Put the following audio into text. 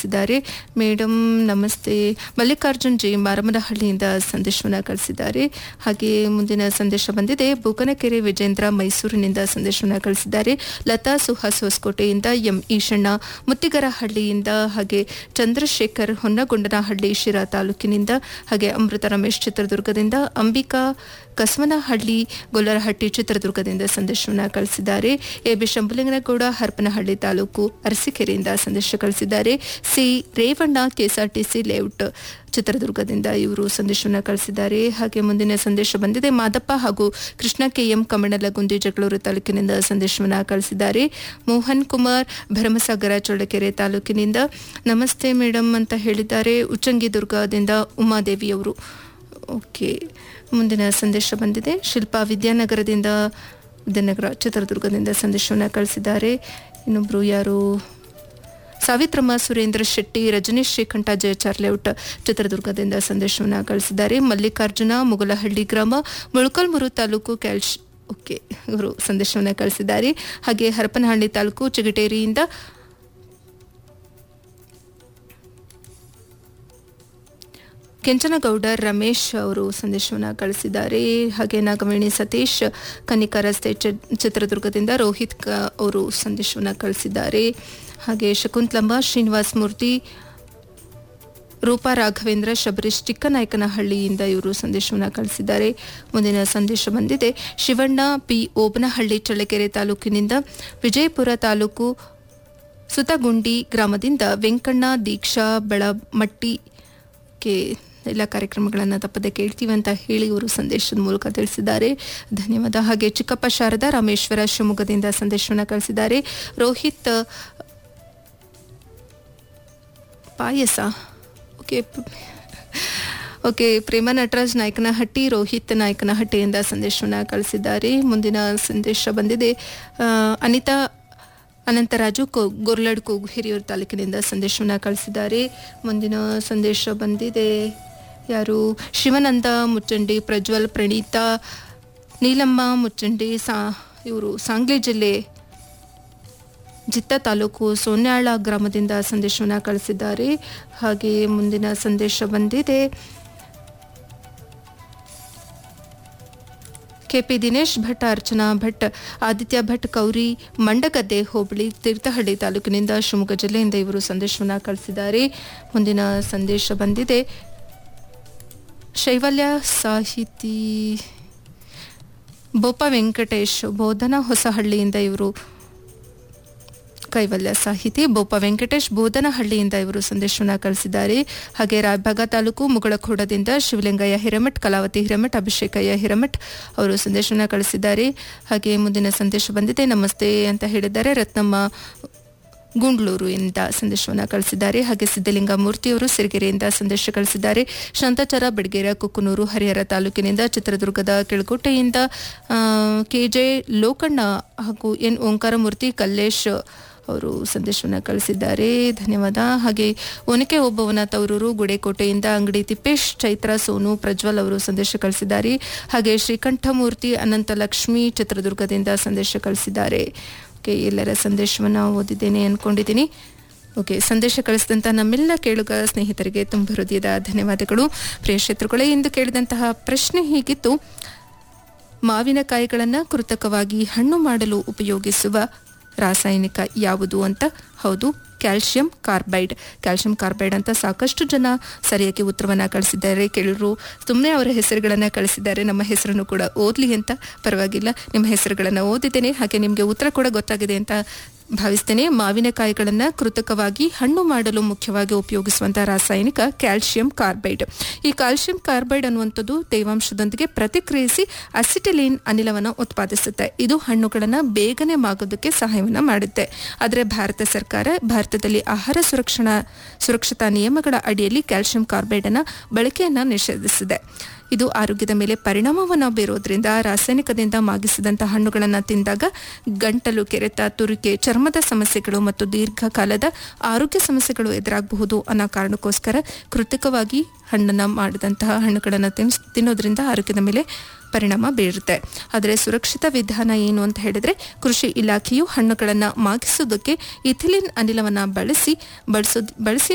ಕಳಿಸಿದ್ದಾರೆ ಮೇಡಮ್ ನಮಸ್ತೆ ಮಲ್ಲಿಕಾರ್ಜುನ್ ಜಿ ಮಾರಮನಹಳ್ಳಿಯಿಂದ ಸಂದೇಶವನ್ನು ಕಳಿಸಿದ್ದಾರೆ ಹಾಗೆ ಮುಂದಿನ ಸಂದೇಶ ಬಂದಿದೆ ಬೂಕನಕೆರೆ ವಿಜೇಂದ್ರ ಮೈಸೂರಿನಿಂದ ಸಂದೇಶವನ್ನು ಕಳಿಸಿದ್ದಾರೆ ಲತಾ ಸುಹಾಸ್ ಹೊಸಕೋಟೆಯಿಂದ ಎಂ ಈಶಣ್ಣ ಮುತ್ತಿಗರಹಳ್ಳಿಯಿಂದ ಹಾಗೆ ಚಂದ್ರಶೇಖರ್ ಹೊನ್ನಗೊಂಡನಹಳ್ಳಿ ಶಿರಾ ತಾಲೂಕಿನಿಂದ ಹಾಗೆ ಅಮೃತ ರಮೇಶ್ ಚಿತ್ರದುರ್ಗದಿಂದ ಅಂಬಿಕಾ ಕಸವನಹಳ್ಳಿ ಗೊಲ್ಲರಹಟ್ಟಿ ಚಿತ್ರದುರ್ಗದಿಂದ ಸಂದೇಶವನ್ನು ಕಳಿಸಿದ್ದಾರೆ ಎ ಬಿ ಶಂಭುಲಿಂಗನಗೌಡ ಹರಪನಹಳ್ಳಿ ತಾಲೂಕು ಅರಸೀಕೆರೆಯಿಂದ ಸಂದೇಶ ಕಳಿಸಿದ್ದಾರೆ ಸಿ ರೇವಣ್ಣ ಕೆಎಸ್ಆರ್ಟಿಸಿ ಲೇಔಟ್ ಚಿತ್ರದುರ್ಗದಿಂದ ಇವರು ಸಂದೇಶವನ್ನು ಕಳಿಸಿದ್ದಾರೆ ಹಾಗೆ ಮುಂದಿನ ಸಂದೇಶ ಬಂದಿದೆ ಮಾದಪ್ಪ ಹಾಗೂ ಕೃಷ್ಣ ಕೆಎಂ ಕಮಣಲಗುಂದಿ ಜಗಳೂರು ತಾಲೂಕಿನಿಂದ ಸಂದೇಶವನ್ನು ಕಳಿಸಿದ್ದಾರೆ ಮೋಹನ್ ಕುಮಾರ್ ಭರಮಸಾಗರ ಚಳ್ಳಕೆರೆ ತಾಲೂಕಿನಿಂದ ನಮಸ್ತೆ ಮೇಡಮ್ ಅಂತ ಹೇಳಿದ್ದಾರೆ ಉಚ್ಚಂಗಿ ದುರ್ಗದಿಂದ ಉಮಾದೇವಿ ಅವರು ಓಕೆ ಮುಂದಿನ ಸಂದೇಶ ಬಂದಿದೆ ಶಿಲ್ಪಾ ವಿದ್ಯಾನಗರದಿಂದ ವಿದ್ಯಾನಗರ ಚಿತ್ರದುರ್ಗದಿಂದ ಸಂದೇಶವನ್ನು ಕಳಿಸಿದ್ದಾರೆ ಇನ್ನೊಬ್ರು ಯಾರು ಸಾವಿತ್ರಮ್ಮ ಸುರೇಂದ್ರ ಶೆಟ್ಟಿ ರಜನೀಶ್ ಶ್ರೀಕಂಠ ಜಯಚಾರ್ ಲೇಔಟ್ ಚಿತ್ರದುರ್ಗದಿಂದ ಸಂದೇಶವನ್ನು ಕಳಿಸಿದ್ದಾರೆ ಮಲ್ಲಿಕಾರ್ಜುನ ಮುಗಲಹಳ್ಳಿ ಗ್ರಾಮ ಮೊಳಕಲ್ಮುರು ತಾಲೂಕು ಕ್ಯಾಲ್ಶ್ ಓಕೆ ಇವರು ಸಂದೇಶವನ್ನು ಕಳಿಸಿದ್ದಾರೆ ಹಾಗೆ ಹರಪನಹಳ್ಳಿ ತಾಲೂಕು ಚಿಗಟೇರಿಯಿಂದ ಕೆಂಚನಗೌಡ ರಮೇಶ್ ಅವರು ಸಂದೇಶವನ್ನು ಕಳಿಸಿದ್ದಾರೆ ಹಾಗೆ ನಾಗವೇಣಿ ಸತೀಶ್ ಕನಿಕಾ ರಸ್ತೆ ಚಿ- ಚಿತ್ರದುರ್ಗದಿಂದ ರೋಹಿತ್ ಕ ಅವರು ಸಂದೇಶವನ್ನು ಕಳಿಸಿದ್ದಾರೆ ಹಾಗೆ ಶಕುಂತಲಮ್ಮ ಶ್ರೀನಿವಾಸ್ ಮೂರ್ತಿ ರೂಪಾ ರಾಘವೇಂದ್ರ ಶಬರೀಶ್ ಚಿಕ್ಕನಾಯಕನಹಳ್ಳಿಯಿಂದ ಇವರು ಸಂದೇಶವನ್ನು ಕಳಿಸಿದ್ದಾರೆ ಮುಂದಿನ ಸಂದೇಶ ಬಂದಿದೆ ಶಿವಣ್ಣ ಪಿ ಓಬನಹಳ್ಳಿ ಚಳ್ಳಕೆರೆ ತಾಲೂಕಿನಿಂದ ವಿಜಯಪುರ ತಾಲೂಕು ಸುತಗುಂಡಿ ಗ್ರಾಮದಿಂದ ವೆಂಕಣ್ಣ ದೀಕ್ಷಾ ಬೆಳಮಟ್ಟಿ ಕೆ ಎಲ್ಲ ಕಾರ್ಯಕ್ರಮಗಳನ್ನು ತಪ್ಪದೆ ಕೇಳ್ತೀವಿ ಅಂತ ಹೇಳಿ ಇವರು ಸಂದೇಶದ ಮೂಲಕ ತಿಳಿಸಿದ್ದಾರೆ ಧನ್ಯವಾದ ಹಾಗೆ ಚಿಕ್ಕಪ್ಪ ಶಾರದಾ ರಾಮೇಶ್ವರ ಶಿವಮೊಗ್ಗದಿಂದ ಸಂದೇಶವನ್ನು ಕಳಿಸಿದ್ದಾರೆ ರೋಹಿತ್ ಪಾಯಸ ಓಕೆ ಓಕೆ ಪ್ರೇಮ ನಟರಾಜ್ ನಾಯಕನಹಟ್ಟಿ ರೋಹಿತ್ ನಾಯಕನಹಟ್ಟಿಯಿಂದ ಸಂದೇಶವನ್ನು ಕಳಿಸಿದ್ದಾರೆ ಮುಂದಿನ ಸಂದೇಶ ಬಂದಿದೆ ಆ, ಅನಿತಾ ಅನಂತರಾಜು ಕೊ ಗೊರ್ಲಡ್ಕು ಹಿರಿಯೂರು ತಾಲೂಕಿನಿಂದ ಸಂದೇಶವನ್ನು ಕಳಿಸಿದ್ದಾರೆ ಮುಂದಿನ ಸಂದೇಶ ಬಂದಿದೆ ಯಾರು ಶಿವನಂದ ಮುಚ್ಚಂಡಿ ಪ್ರಜ್ವಲ್ ಪ್ರಣೀತಾ ನೀಲಮ್ಮ ಮುಚ್ಚಂಡಿ ಸಾ ಇವರು ಸಾಂಗ್ಲಿ ಜಿಲ್ಲೆ ಜಿತ್ತ ತಾಲೂಕು ಸೋನ್ಯಾಳ ಗ್ರಾಮದಿಂದ ಸಂದೇಶವನ್ನು ಕಳಿಸಿದ್ದಾರೆ ಹಾಗೆ ಮುಂದಿನ ಸಂದೇಶ ಬಂದಿದೆ ಕೆಪಿ ದಿನೇಶ್ ಭಟ್ ಅರ್ಚನಾ ಭಟ್ ಆದಿತ್ಯ ಭಟ್ ಕೌರಿ ಮಂಡಗದ್ದೆ ಹೋಬಳಿ ತೀರ್ಥಹಳ್ಳಿ ತಾಲೂಕಿನಿಂದ ಶಿವಮೊಗ್ಗ ಜಿಲ್ಲೆಯಿಂದ ಇವರು ಸಂದೇಶವನ್ನು ಕಳಿಸಿದ್ದಾರೆ ಮುಂದಿನ ಸಂದೇಶ ಬಂದಿದೆ ಶೈವಲ್ಯ ಸಾಹಿತಿ ಬೋಪ ವೆಂಕಟೇಶ್ ಬೋಧನಾ ಹೊಸಹಳ್ಳಿಯಿಂದ ಇವರು ಕೈವಲ್ಯ ಸಾಹಿತಿ ಬೋಪ ವೆಂಕಟೇಶ್ ಬೋಧನಹಳ್ಳಿಯಿಂದ ಇವರು ಸಂದೇಶವನ್ನು ಕಳಿಸಿದ್ದಾರೆ ಹಾಗೆ ರಾಯಭಾಗ ತಾಲೂಕು ಮುಗಳಖೋಡದಿಂದ ಶಿವಲಿಂಗಯ್ಯ ಹಿರಮಠ್ ಕಲಾವತಿ ಹಿರಮಠ್ ಅಭಿಷೇಕಯ್ಯ ಹಿರಮಠ್ ಅವರು ಸಂದೇಶವನ್ನು ಕಳಿಸಿದ್ದಾರೆ ಹಾಗೆ ಮುಂದಿನ ಸಂದೇಶ ಬಂದಿದೆ ನಮಸ್ತೆ ಅಂತ ಹೇಳಿದ್ದಾರೆ ರತ್ನಮ್ಮ ಗುಂಡ್ಲೂರು ಇಂದ ಸಂದೇಶವನ್ನು ಕಳಿಸಿದ್ದಾರೆ ಹಾಗೆ ಸಿದ್ದಲಿಂಗ ಮೂರ್ತಿಯವರು ಸಿರಿಗೆರೆಯಿಂದ ಸಂದೇಶ ಕಳಿಸಿದ್ದಾರೆ ಶಾಂತಾಚಾರ ಬೆಡಗೇರ ಕುಕ್ಕನೂರು ಹರಿಹರ ತಾಲೂಕಿನಿಂದ ಚಿತ್ರದುರ್ಗದ ಕೆಳಕೋಟೆಯಿಂದ ಆ, ಕೆಜೆ ಲೋಕಣ್ಣ ಹಾಗೂ ಎನ್ ಓಂಕಾರಮೂರ್ತಿ ಕಲ್ಲೇಶ್ ಅವರು ಸಂದೇಶವನ್ನು ಕಳಿಸಿದ್ದಾರೆ ಧನ್ಯವಾದ ಹಾಗೆ ಒನಕೆ ಒಬ್ಬವನ ತವರೂರು ಗುಡೇಕೋಟೆಯಿಂದ ಅಂಗಡಿ ತಿಪ್ಪೇಶ್ ಚೈತ್ರ ಸೋನು ಪ್ರಜ್ವಲ್ ಅವರು ಸಂದೇಶ ಕಳಿಸಿದ್ದಾರೆ ಹಾಗೆ ಶ್ರೀಕಂಠಮೂರ್ತಿ ಅನಂತಲಕ್ಷ್ಮಿ ಚಿತ್ರದುರ್ಗದಿಂದ ಸಂದೇಶ ಕಳಿಸಿದ್ದಾರೆ ಓಕೆ ಎಲ್ಲರ ಸಂದೇಶವನ್ನು ಓದಿದ್ದೇನೆ ಅಂದ್ಕೊಂಡಿದ್ದೀನಿ ಓಕೆ ಸಂದೇಶ ಕಳಿಸಿದಂಥ ನಮ್ಮೆಲ್ಲ ಕೇಳುಗ ಸ್ನೇಹಿತರಿಗೆ ತುಂಬ ಹೃದಯದ ಧನ್ಯವಾದಗಳು ಪ್ರಿಯ ಶತ್ರುಗಳೇ ಇಂದು ಕೇಳಿದಂತಹ ಪ್ರಶ್ನೆ ಹೀಗಿತ್ತು ಮಾವಿನಕಾಯಿಗಳನ್ನು ಕೃತಕವಾಗಿ ಹಣ್ಣು ಮಾಡಲು ಉಪಯೋಗಿಸುವ ರಾಸಾಯನಿಕ ಯಾವುದು ಅಂತ ಹೌದು ಕ್ಯಾಲ್ಶಿಯಂ ಕಾರ್ಬೈಡ್ ಕ್ಯಾಲ್ಶಿಯಂ ಕಾರ್ಬೈಡ್ ಅಂತ ಸಾಕಷ್ಟು ಜನ ಸರಿಯಾಗಿ ಉತ್ತರವನ್ನು ಕಳಿಸಿದ್ದಾರೆ ಕೆಲವರು ಸುಮ್ಮನೆ ಅವರ ಹೆಸರುಗಳನ್ನು ಕಳಿಸಿದ್ದಾರೆ ನಮ್ಮ ಹೆಸರನ್ನು ಕೂಡ ಓದಲಿ ಅಂತ ಪರವಾಗಿಲ್ಲ ನಿಮ್ಮ ಹೆಸರುಗಳನ್ನು ಓದಿದ್ದೇನೆ ಹಾಗೆ ನಿಮಗೆ ಉತ್ತರ ಕೂಡ ಗೊತ್ತಾಗಿದೆ ಅಂತ ಭಾವಿಸ್ತೇನೆ ಮಾವಿನಕಾಯಿಗಳನ್ನು ಕೃತಕವಾಗಿ ಹಣ್ಣು ಮಾಡಲು ಮುಖ್ಯವಾಗಿ ಉಪಯೋಗಿಸುವಂತಹ ರಾಸಾಯನಿಕ ಕ್ಯಾಲ್ಶಿಯಂ ಕಾರ್ಬೈಡ್ ಈ ಕ್ಯಾಲ್ಶಿಯಂ ಕಾರ್ಬೈಡ್ ಅನ್ನುವಂಥದ್ದು ತೇವಾಂಶದೊಂದಿಗೆ ಪ್ರತಿಕ್ರಿಯಿಸಿ ಅಸಿಟಿಲೀನ್ ಅನಿಲವನ್ನು ಉತ್ಪಾದಿಸುತ್ತೆ ಇದು ಹಣ್ಣುಗಳನ್ನು ಬೇಗನೆ ಮಾಗೋದಕ್ಕೆ ಸಹಾಯವನ್ನು ಮಾಡುತ್ತೆ ಆದರೆ ಭಾರತ ಸರ್ಕಾರ ಭಾರತದಲ್ಲಿ ಆಹಾರ ಸುರಕ್ಷಣಾ ಸುರಕ್ಷತಾ ನಿಯಮಗಳ ಅಡಿಯಲ್ಲಿ ಕ್ಯಾಲ್ಶಿಯಂ ಕಾರ್ಬೈಡ್ ಅನ್ನ ಬಳಕೆಯನ್ನ ನಿಷೇಧಿಸಿದೆ ಇದು ಆರೋಗ್ಯದ ಮೇಲೆ ಪರಿಣಾಮವನ್ನು ಬೀರೋದ್ರಿಂದ ರಾಸಾಯನಿಕದಿಂದ ಮಾಗಿಸಿದಂಥ ಹಣ್ಣುಗಳನ್ನು ತಿಂದಾಗ ಗಂಟಲು ಕೆರೆತ ತುರಿಕೆ ಚರ್ಮದ ಸಮಸ್ಯೆಗಳು ಮತ್ತು ದೀರ್ಘಕಾಲದ ಆರೋಗ್ಯ ಸಮಸ್ಯೆಗಳು ಎದುರಾಗಬಹುದು ಅನ್ನೋ ಕಾರಣಕ್ಕೋಸ್ಕರ ಕೃತಕವಾಗಿ ಹಣ್ಣನ್ನು ಮಾಡಿದಂತಹ ಹಣ್ಣುಗಳನ್ನು ತಿನ್ಸ್ ತಿನ್ನೋದ್ರಿಂದ ಆರೋಗ್ಯದ ಮೇಲೆ ಪರಿಣಾಮ ಬೀರುತ್ತೆ ಆದರೆ ಸುರಕ್ಷಿತ ವಿಧಾನ ಏನು ಅಂತ ಹೇಳಿದ್ರೆ ಕೃಷಿ ಇಲಾಖೆಯು ಹಣ್ಣುಗಳನ್ನು ಮಾಗಿಸೋದಕ್ಕೆ ಇಥಿಲಿನ್ ಅನಿಲವನ್ನು ಬಳಸಿ ಬಳಸೋದ್ ಬಳಸಿ